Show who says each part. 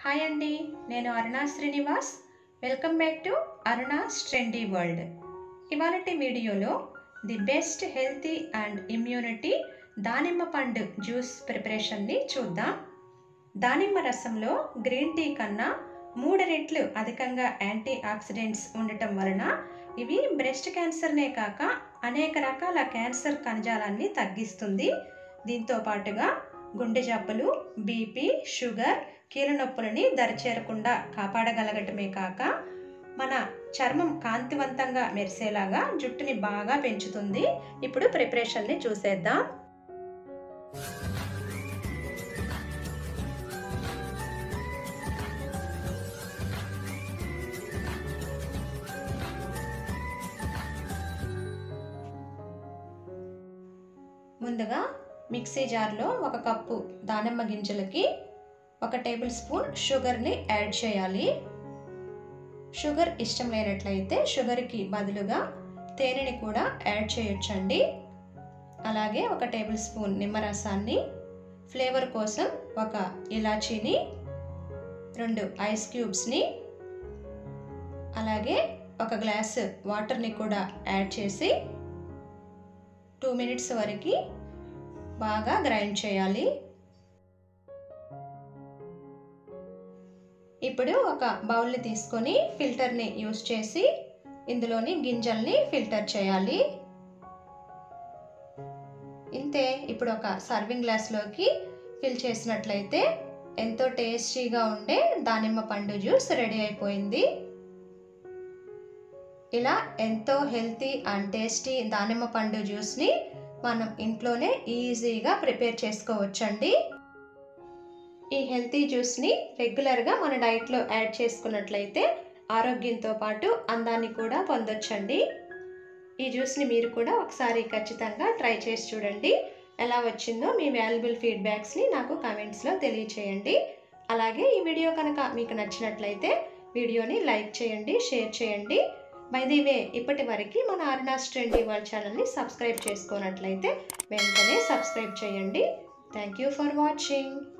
Speaker 1: hi అండి నేను Aruna Srinivas welcome back to Aruna's trendy world ఇవాళటి వీడియోలో the best healthy and immunity దానిమ్మ పండు జ్యూస్ ప్రిపరేషన్ని చూద్దాం దానిమ్మ రసంలో గ్రీన్ టీ కన్నా మూడు రెట్లు అధికంగా యాంటీ ఆక్సిడెంట్స్ ఉండటం వలన ఇవి బ్రెస్ట్ క్యాన్సర్నే కాక అనేక రకాల క్యాన్సర్ కణజాలాన్ని తగ్గిస్తుంది దీంతో పాటుగా గుండె జబ్బులు బీపీ షుగర్ కీళ్ళ నొప్పులని దరిచేరకుండా కాపాడగలగటమే కాక మన చర్మం కాంతివంతంగా మెరిసేలాగా జుట్టుని బాగా పెంచుతుంది ఇప్పుడు ప్రిపరేషన్ని చూసేద్దాం ముందుగా మిక్సీ జార్లో ఒక కప్పు దానిమ్మ గింజలకి ఒక టేబుల్ స్పూన్ షుగర్ని యాడ్ చేయాలి షుగర్ ఇష్టం లేనట్లయితే షుగర్కి బదులుగా తేనెని కూడా యాడ్ చేయొచ్చండి అలాగే ఒక టేబుల్ స్పూన్ నిమ్మరసాన్ని ఫ్లేవర్ కోసం ఒక ఇలాచీని రెండు ఐస్ క్యూబ్స్ని అలాగే ఒక గ్లాస్ వాటర్ని కూడా యాడ్ చేసి టూ మినిట్స్ వరకు బాగా గ్రైండ్ చేయాలి ఇప్పుడు ఒక బౌల్ని తీసుకొని ఫిల్టర్ని యూస్ చేసి ఇందులోని గింజల్ని ఫిల్టర్ చేయాలి ఇంతే ఇప్పుడు ఒక సర్వింగ్ గ్లాస్లోకి ఫిల్ చేసినట్లయితే ఎంతో టేస్టీగా ఉండే దానిమ్మ పండు జ్యూస్ రెడీ అయిపోయింది ఇలా ఎంతో హెల్తీ అండ్ టేస్టీ దానిమ్మ పండు జ్యూస్ని మనం ఇంట్లోనే ఈజీగా ప్రిపేర్ చేసుకోవచ్చండి ఈ హెల్తీ జ్యూస్ని రెగ్యులర్గా మన డైట్లో యాడ్ చేసుకున్నట్లయితే ఆరోగ్యంతో పాటు అందాన్ని కూడా పొందొచ్చండి ఈ జ్యూస్ని మీరు కూడా ఒకసారి ఖచ్చితంగా ట్రై చేసి చూడండి ఎలా వచ్చిందో మీ వాల్యుబుల్ ఫీడ్బ్యాక్స్ని నాకు కామెంట్స్లో తెలియచేయండి అలాగే ఈ వీడియో కనుక మీకు నచ్చినట్లయితే వీడియోని లైక్ చేయండి షేర్ చేయండి బై ది వే ఇప్పటి వరకు మన అరుణాస్ ట్రెండీ వరల్డ్ ఛానల్ని సబ్స్క్రైబ్ చేసుకోనట్లయితే వెంటనే సబ్స్క్రైబ్ చేయండి థ్యాంక్ యూ ఫర్ వాచింగ్